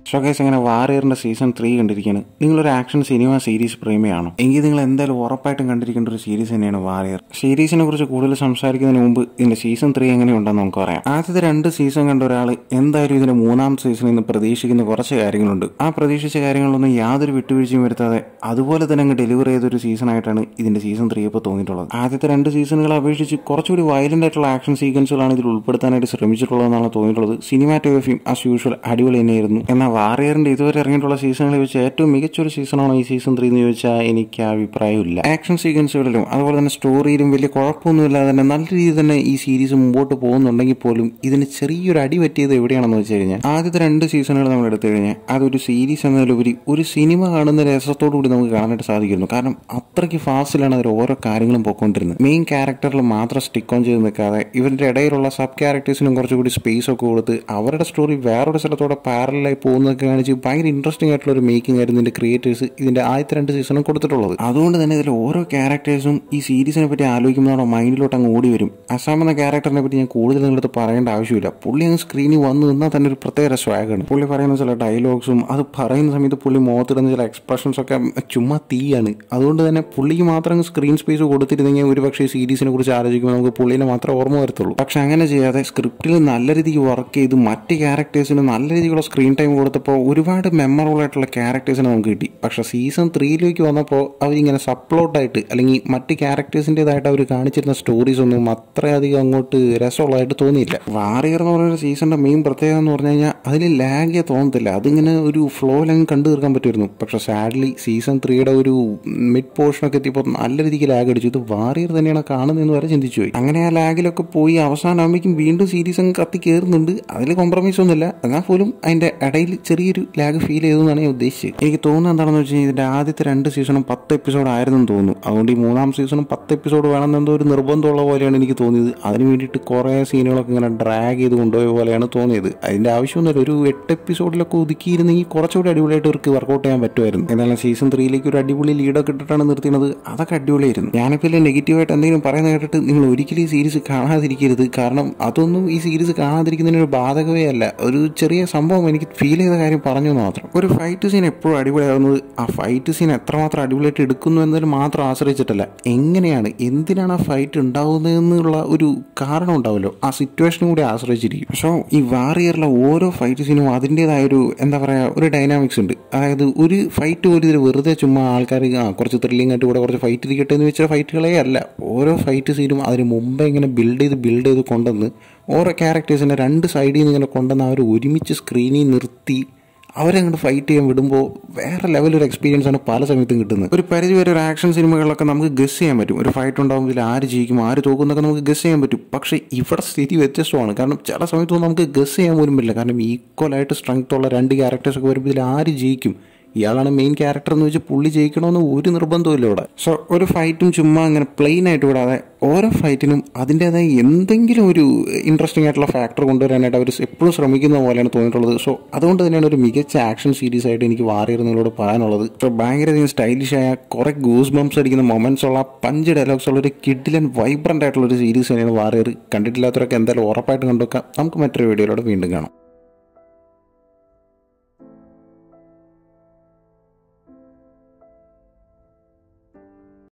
so guys അങ്ങനെ വാറിയറിന്റെ season three കണ്ടിരിക്കുകയാണ് നിങ്ങളൊരു action cinema series പ്രേമിയാണോ എങ്കിൽ നിങ്ങൾ എന്തായാലും ഉറപ്പായിട്ടും കണ്ടിരിക്കേണ്ട ഒരു സീരീസ് തന്നെയാണ് വാറിയർ സീരീസിനെ കുറിച്ച് കൂടുതൽ സംസാരിക്കുന്നതിന് മുമ്പ് ഇതിന്റെ സീസൺ ത്രീ എങ്ങനെയുണ്ടെന്ന് നമുക്ക് പറയാം ആദ്യത്തെ രണ്ട് സീസൺ കണ്ട ഒരാൾ എന്തായാലും ഇതിന്റെ മൂന്നാം സീസണിൽ നിന്ന് പ്രതീക്ഷിക്കുന്ന കുറച്ച് കാര്യങ്ങളുണ്ട് ആ പ്രതീക്ഷിച്ച കാര്യങ്ങളൊന്നും യാതൊരു വിട്ടുവീഴ്ചയും വരുത്താതെ അതുപോലെ തന്നെ അങ്ങ് ഡെലിവർ ചെയ്തൊരു സീസൺ ആയിട്ടാണ് ഇതിന്റെ സീസൺ ത്രീ ഇപ്പോൾ തോന്നിയിട്ടുള്ളത് ആദ്യത്തെ രണ്ട് സീസണുകളെ അപേക്ഷിച്ച് കുറച്ചുകൂടി വയലന്റ് ആയിട്ടുള്ള ആക്ഷൻ സീക്വൻസുകളാണ് ഇതിൽ ഉൾപ്പെടുത്താനായിട്ട് ശ്രമിച്ചിട്ടുള്ളതെന്നാണ് തോന്നിയിട്ടുള്ളത് സിനിമാറ്റോഗ്രഫിയും ആസ് യൂഷ്വൽ അടിപൊളി തന്നെയായിരുന്നു എന്നാൽ വാറിയറിന്റെ ഇതുവരെ ഇറങ്ങിയിട്ടുള്ള സീസണുകളിൽ വെച്ച് ഏറ്റവും മികച്ചൊരു സീസണാണോ ഈ സീസൺ ത്രീ എന്ന് ചോദിച്ചാൽ എനിക്ക് ആ അഭിപ്രായമില്ല ആക്ഷൻ സീക്വൻസുകളിലും അതുപോലെ തന്നെ സ്റ്റോറിയിലും വലിയ കുഴപ്പമൊന്നുമില്ലാതെ തന്നെ നല്ല രീതിയിൽ തന്നെ ഈ സീരീസ് മുമ്പോട്ട് പോകുന്നുണ്ടെങ്കിൽ പോലും ഇതിന് ചെറിയൊരു അടി പറ്റിയത് എവിടെയാണെന്ന് വെച്ച് കഴിഞ്ഞാൽ ആദ്യത്തെ രണ്ട് സീസണുകൾ നമ്മൾ എടുത്തു കഴിഞ്ഞാൽ അതൊരു സീരീസ് എന്നതിലുപരി ഒരു സിനിമ കാണുന്ന രസത്തോടു കൂടി നമുക്ക് കാണാനായിട്ട് സാധിക്കുന്നു കാരണം അത്രയ്ക്ക് ഫാസ്റ്റിലാണ് അതിൽ ഓരോ കാര്യങ്ങളും പോയിക്കൊണ്ടിരുന്നത് മെയിൻ ക്യാരക്ടറിൽ മാത്രം സ്റ്റിക്ക് ഓൺ ചെയ്ത് നിൽക്കാതെ ഇവരുടെ ഇടയിലുള്ള സബ് ക്യാരക്ടേഴ്സിനും കുറച്ചുകൂടി സ്പേസ് ഒക്കെ കൊടുത്ത് അവരുടെ സ്റ്റോറി വേറൊരു സ്ഥലത്തോടെ പാരലായി പോകുന്നതൊക്കെ കാണിച്ച് ഭയങ്കര ഇൻട്രസ്റ്റിംഗ് ആയിട്ടുള്ള ഒരു മേക്കിംഗ് ആയിരുന്നു ഇതിന്റെ ക്രിയേറ്റേഴ്സ് ഇതിന്റെ ആദ്യത്തെ രണ്ട് സീസണും കൊടുത്തിട്ടുള്ളത് അതുകൊണ്ട് തന്നെ ഇതിൽ ഓരോ ക്യാരക്ടേഴ്സും ഈ സീരീസിനെ പറ്റി ആലോചിക്കുമ്പോൾ നമ്മുടെ മൈൻഡിലോട്ട് അങ്ങ് ഓടി വരും അസാം എന്ന ക്യാരക്ടറിനെ പറ്റി ഞാൻ കൂടുതൽ നിങ്ങളടുത്ത് പറയേണ്ട ആവശ്യമില്ല പുള്ളി അങ്ങ് സ്ക്രീനിൽ വന്ന് നിന്നാൽ തന്നെ ഒരു പ്രത്യേക സ്വാഗാണ് പുള്ളി പറയുന്ന ചില ഡയലോഗ്സും അത് പറയുന്ന സമയത്ത് പുള്ളി മുഖത്തിടുന്ന ചില എക്സ്പ്രഷൻസ് ഒക്കെ ചുമ്മാ തീയാണ് അതുകൊണ്ട് തന്നെ പുള്ളിക്ക് മാത്രം സ്ക്രീൻ സ്പേസ് കൊടുത്തിരുന്നെങ്കിൽ ഒരു പക്ഷേ സീരീസിനെ കുറിച്ച് ആലോചിക്കുമ്പോൾ നമുക്ക് പുള്ളിനെ മാത്രമേ ഓർമ്മ വരത്തുള്ളൂ പക്ഷെ അങ്ങനെ ചെയ്യാതെ സ്ക്രിപ്റ്റിൽ നല്ല രീതിക്ക് വർക്ക് ചെയ്ത് മറ്റ് ക്യാരക്ടേഴ്സിന് നല്ല രീതിക്കുള്ള സ്ക്രീൻ ടൈം കൊടുത്തപ്പോൾ ഒരുപാട് മെമ്മറബിൾ ആയിട്ടുള്ള ക്യാരക്ടേഴ്സിനെ നമുക്ക് കിട്ടി പക്ഷെ സീസൺ ത്രീയിലേക്ക് വന്നപ്പോൾ അവരിങ്ങനെ സപ്ലോട്ടായിട്ട് അല്ലെങ്കിൽ മറ്റ് ക്യാരക്ടേഴ്സിൻ്റെതായിട്ട് അവർ കാണിച്ചിരുന്ന സ്റ്റോറീസ് ഒന്നും അത്രയധികം അങ്ങോട്ട് രസമുള്ളതായിട്ട് തോന്നിയില്ല വാറിയർ എന്ന് പറയുന്ന സീസണിന്റെ മെയിൻ പ്രത്യേകത എന്ന് പറഞ്ഞു കഴിഞ്ഞാൽ അതിൽ ലാഗേ തോന്നത്തില്ല അതിങ്ങനെ ഒരു ഫ്ലോയിലങ്ങ് കണ്ടു തീർക്കാൻ പറ്റുമായിരുന്നു പക്ഷെ സാഡ്ലി സീസൺ ത്രീയുടെ ഒരു മിഡ് പോർഷനൊക്കെ എത്തിയപ്പോൾ നല്ല രീതിക്ക് ലാഗ് അടിച്ചു ഇത് വാറിയർ തന്നെയാണ് കാണുന്നതെന്ന് വരെ ചിന്തിച്ചു പോയി അങ്ങനെ ആ ലാഗിലൊക്കെ പോയി അവസാനമാകുമ്പോഴേക്കും വീണ്ടും സീരീസ് അങ്ങ് കത്തി കയറുന്നുണ്ട് അതിൽ കോംപ്രമൈസ് ഒന്നുമില്ല എന്നാൽ പോലും അതിന്റെ ഇടയിൽ ചെറിയൊരു ലാഗ് ഫീൽ ചെയ്തെന്നാണ് ഞാൻ ഉദ്ദേശിച്ചത് എനിക്ക് തോന്നുന്നത് എന്താണെന്ന് വെച്ച് കഴിഞ്ഞാൽ ഇതിന്റെ ആദ്യത്തെ രണ്ട് സീസണും പത്ത് എപ്പിസോഡ് ആയിരുന്നു തോന്നുന്നു അതുകൊണ്ട് ഈ മൂന്നാം സീസണും പത്ത് എപ്പിസോഡ് വേണമെന്നെന്തോ ഒരു നിർബന്ധമുള്ള പോലെയാണ് എനിക്ക് തോന്നിയത് അതിന് വേണ്ടിയിട്ട് കുറേ സീനുകളൊക്കെ ഇങ്ങനെ ഡ്രാഗ് ചെയ്ത് കൊണ്ടുപോയ പോലെയാണ് തോന്നിയത് അതിന്റെ ആവശ്യമൊന്നുമില്ല ഒരു എട്ട് എപ്പിസോഡിലൊക്കെ ഒതുക്കിയിരുന്നെങ്കിൽ കുറച്ചുകൂടി അടിപൊളിയായിട്ട് ഇവർക്ക് വർക്കൗട്ട് ചെയ്യാൻ പറ്റുമായിരുന്നു എന്നാലും സീസൺ ത്രീയിലേക്ക് ഒരു അടിപൊളി ലീഡൊക്കെ ഇട്ടിട്ടാണ് നിർത്തിയത് അതൊക്കെ അടിപൊളിയായിരുന്നു ഞാനിപ്പോൾ ഇതിൽ നെഗറ്റീവായിട്ട് എന്തെങ്കിലും പറയുന്നത് കേട്ടിട്ട് നിങ്ങൾ ഒരിക്കലും ഈ സീരീസ് കാണാതിരിക്കരുത് കാരണം അതൊന്നും ഈ സീരീസ് കാണാതിരിക്കുന്നതിന് ഒരു ബാധകമേ അല്ല ഒരു ചെറിയ സംഭവം എനിക്ക് ഫീൽ ചെയ്ത കാര്യം പറഞ്ഞു എന്ന് മാത്രം ഒരു ഫൈറ്റ് സീൻ എപ്പോഴും അടിപൊളിയാകുന്നത് ആ ഫൈറ്റ് സീൻ എത്രമാത്രം അടിപൊളിയായിട്ട് എടുക്കുന്നു എന്നതിൽ മാത്രം ആശ്രയിച്ചിട്ടല്ല എങ്ങനെയാണ് എന്തിനാണ് ആ ഫൈറ്റ് ഉണ്ടാവുന്നതെന്നുള്ള ഒരു കാരണം ഉണ്ടാവുമല്ലോ ആ സിറ്റുവേഷനും കൂടി ആശ്രയിച്ചിരിക്കും സോ ഈ വാറിയറിലെ ഓരോ ഫൈറ്റ് സീനും അതിൻ്റെതായ ഒരു എന്താ പറയുക ഒരു ഡൈനാമിക്സ് ഉണ്ട് അതായത് ഒരു ഫൈറ്റ് പോലും ഇതിൽ വെറുതെ ചുമ്മാ ആൾക്കാർ ആ കുറച്ച് ത്രില്ലിംഗ് ആയിട്ട് കൂടെ കുറച്ച് ഫൈറ്റ് ഇരിക്കട്ടെ എന്ന് വെച്ച ഫൈറ്റുകളേ അല്ല ഓരോ ഫൈറ്റ് സീനും അതിന് മുമ്പേ ഇങ്ങനെ ബിൽഡ് ചെയ്ത് ബിൽഡ് ചെയ്ത് കൊണ്ടുവന്ന് ഓരോ ക്യാരക്ടേഴ്സിനെ രണ്ട് സൈഡിൽ നിന്ന് ഇങ്ങനെ കൊണ്ടുവന്ന് അവർ ഒരുമിച്ച് സ്ക്രീനിൽ നിർത്തി അവരെ അങ്ങോട്ട് ഫൈറ്റ് ചെയ്യാൻ വിടുമ്പോൾ വേറെ ലെവലൊരു എക്സ്പീരിയൻസ് ആണ് പല സമയത്തും കിട്ടുന്നത് ഒരു പരിധി വരെ ഒരു ആക്ഷൻ സിനിമകളിലൊക്കെ നമുക്ക് ഗസ് ചെയ്യാൻ പറ്റും ഒരു ഫൈറ്റ് ഉണ്ടാകുമ്പോൾ ഇതിൽ ആര് ജയിക്കും ആര് തോക്കുന്നൊക്കെ നമുക്ക് ഗസ് ചെയ്യാൻ പറ്റും പക്ഷേ ഇവിടെ സ്ഥിതി വ്യത്യസ്തമാണ് കാരണം ചില സമയത്തൊന്നും നമുക്ക് ഗസ് ചെയ്യാൻ പോലും പറ്റില്ല കാരണം ഈക്വലായിട്ട് സ്ട്രെങ്ത് ഉള്ള രണ്ട് ക്യാരക്ടേഴ്സൊക്കെ വരുമ്പോൾ ഇതിൽ ആര് ജയിക്കും ഇയാളാണ് മെയിൻ ക്യാരക്ടർ എന്ന് വെച്ച് പുള്ളി ജയിക്കണമെന്ന് ഒരു നിർബന്ധമില്ല ഇവിടെ സോ ഒരു ഫൈറ്റും ചുമ്മാ അങ്ങനെ പ്ലെയിൻ ആയിട്ട് വിടാതെ ഓരോ ഫൈറ്റിനും അതിൻ്റെതായ എന്തെങ്കിലും ഒരു ഇൻട്രസ്റ്റിംഗ് ആയിട്ടുള്ള ഫാക്ടർ കൊണ്ടുവരാനായിട്ട് അവർ എപ്പോഴും ശ്രമിക്കുന്ന പോലെയാണ് തോന്നിയിട്ടുള്ളത് സോ അതുകൊണ്ട് തന്നെയാണ് ഒരു മികച്ച ആക്ഷൻ സീരീസ് ആയിട്ട് എനിക്ക് വാറിയർ നിങ്ങളോട് പറയാനുള്ളത് സോ ഭയങ്കര സ്റ്റൈലിഷ് ആയ കുറെ ഗൂസ് ബംസ് അടിക്കുന്ന മൊമെന്റ്സ് ഉള്ള പഞ്ച് ഡയലോഗ്സ് ഉള്ള ഒരു കിഡിലൻ വൈബ്രന്റ് ആയിട്ടുള്ള ഒരു സീരീസ് തന്നെയാണ് വാറിയർ കണ്ടിട്ടില്ലാത്തവരൊക്കെ എന്തായാലും ഉറപ്പായിട്ട് കണ്ടുവെക്കാം നമുക്ക് മറ്റൊരു വീഡിയോയിലൂടെ വീണ്ടും കാണാം